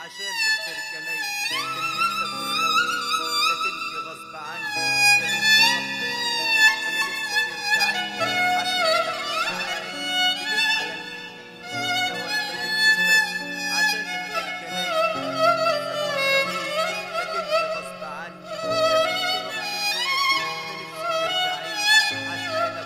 عشان من غير جناين كان نفسي اكون راويك لكني غصب عني يا بنت رحمة انا نفسي ترجعي عشان اكون معاكي بميت على المنين يا وردة نفسي بس عشان من غير جناين كان نفسي اكون راويك لكني غصب عني يا بنت رحمة انا نفسي ترجعي عشان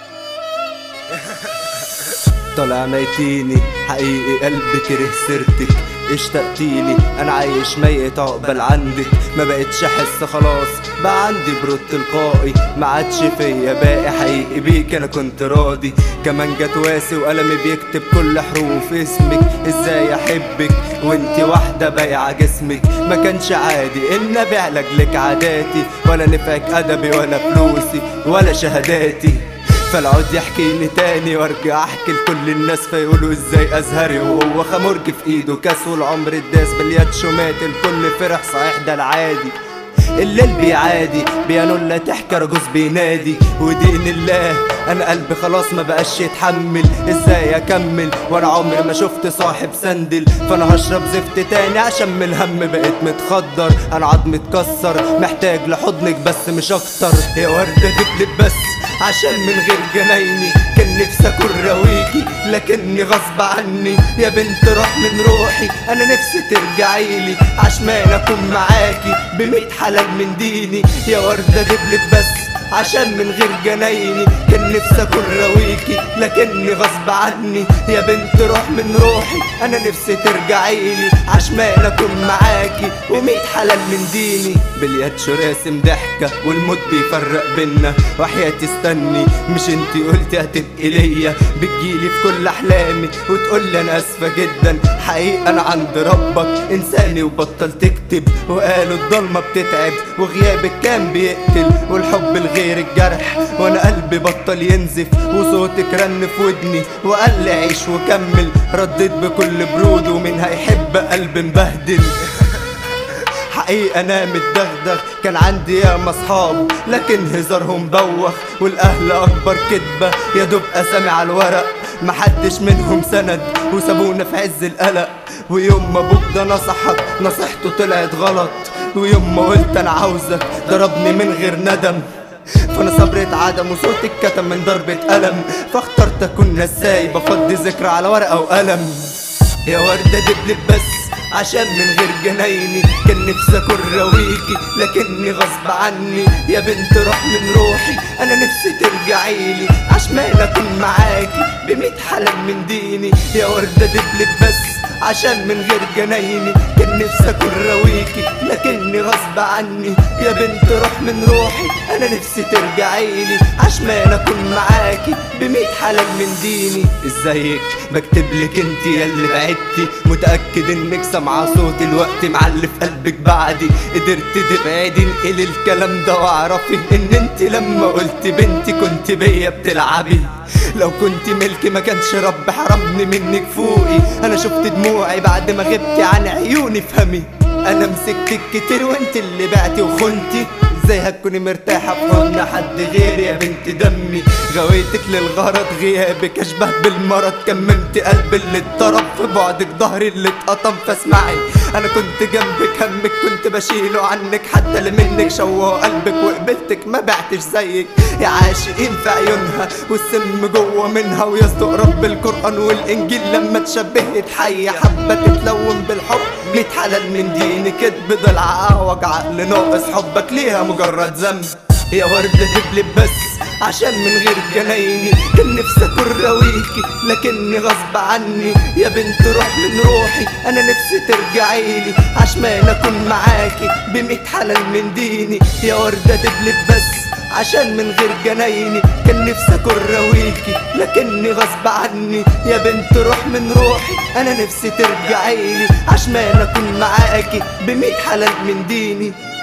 اكون طالع ميتيني حقيقي قلبي كره سيرتك اشتقتيلي انا عايش ميت عقبال عندك ما بقتش احس خلاص بقى عندي برود تلقائي ما عادش فيا باقي حقيقي بيك انا كنت راضي كمان جت واسي وقلمي بيكتب كل حروف اسمك ازاي احبك وانتي واحدة بايعة جسمك ما كانش عادي ان ابيع لاجلك عاداتي ولا نفعك ادبي ولا فلوسي ولا شهاداتي فالعود يحكيني تاني وارجع احكي لكل الناس فيقولوا ازاي ازهري وهو خمرج في ايده كاس والعمر الداس باليد شمات الكل فرح صحيح ده العادي الليل بيعادي بيانولا تحكي رجوز بينادي ودين الله انا قلبي خلاص ما بقاش يتحمل ازاي اكمل وانا عمري ما شفت صاحب سندل فانا هشرب زفت تاني عشان من الهم بقيت متخدر انا عظمي اتكسر محتاج لحضنك بس مش اكتر يا وردة دبلب بس عشان من غير جنايني كان نفسي اكون راويكي لكني غصب عني يا بنت روح من روحي انا نفسي ترجعيلي عشمان اكون معاكي بميت حلال من ديني يا وردة دبلب بس عشان من غير جنايني كان نفسي اكون راويكي لكني غصب عني يا بنت روح من روحي انا نفسي ترجعيلي عشمان اكون معاكي وميت حلال من ديني باليد شو راسم ضحكة والموت بيفرق بينا وحياتي استني مش انتي قلتي هتبقي ليا بتجيلي في كل احلامي وتقولي انا اسفة جدا حقيقة انا عند ربك انساني وبطل تكتب وقالوا الضلمة بتتعب وغيابك كان بيقتل والحب لغير الجرح وانا قلبي بطل ينزف وصوتك رن في ودني وقال لي عيش وكمل رديت بكل برود ومين هيحب قلب مبهدل حقيقة انا متدغدغ كان عندي ياما اصحاب لكن هزارهم بوخ والاهل اكبر كدبة يا دوب اسامي على الورق محدش منهم سند وسابونا في عز القلق ويوم ما ابوك ده نصحك نصيحته طلعت غلط ويوم ما قلت انا عاوزك ضربني من غير ندم فانا صبري اتعدم وصوتي اتكتم من ضربة قلم فاخترت اكون نساي بفضي ذكرى على ورقة وقلم يا وردة دبلب بس عشان من غير جنايني كان نفسي اكون راويكي لكني غصب عني يا بنت روح من روحي انا نفسي ترجعيلي عشمان اكون معاكي بميت حلال من ديني يا وردة دبلب بس عشان من غير جنايني كان نفسي اكون راويكي لكني غصب عني يا بنت روح من روحي انا نفسي ترجعيلي عشمان اكون معاكي بميت حلال من ديني ازيك بكتب لك انت يا اللي بعدتي متاكد انك سامعه صوتي الوقت معلي في قلبك بعدي قدرت تبعدي انقلي الكلام ده واعرفي ان انت لما قلت بنتي كنت بيا بتلعبي لو كنت ملكي ما كانش رب حرمني منك فوقي انا شفت دموعي بعد ما غبتي عن عيوني فهمي انا مسكتك كتير وانت اللي بعتي وخنتي ازاي هتكوني مرتاحة في حضن حد غيري يا بنت دمي غويتك للغرض غيابك اشبه بالمرض كملت قلبي اللي اتضرب في بعدك ظهري اللي اتقطم فاسمعي انا كنت جنبك همك كنت بشيله عنك حتى اللي منك شوه قلبك وقبلتك ما بعتش زيك يا عاشقين في عيونها والسم جوه منها ويصدق رب القرآن والانجيل لما تشبهت حية حبة تتلون بالحب ميت حلال من ديني كدب ضلع اعوج عقل ناقص حبك ليها مجرد ذنب يا وردة دبلب بس عشان من غير جنايني كان نفسي اكون راويكي لكني غصب عني يا بنت روح من روحي انا نفسي ترجعيلي عشمان اكون معاكي بميت حلال من ديني يا وردة دبلب بس عشان من غير جنايني كان نفسي اكون راويكي لكني غصب عني يا بنت روح من روحي انا نفسي ترجعيلي عشمان اكون معاكي بميت حلال من ديني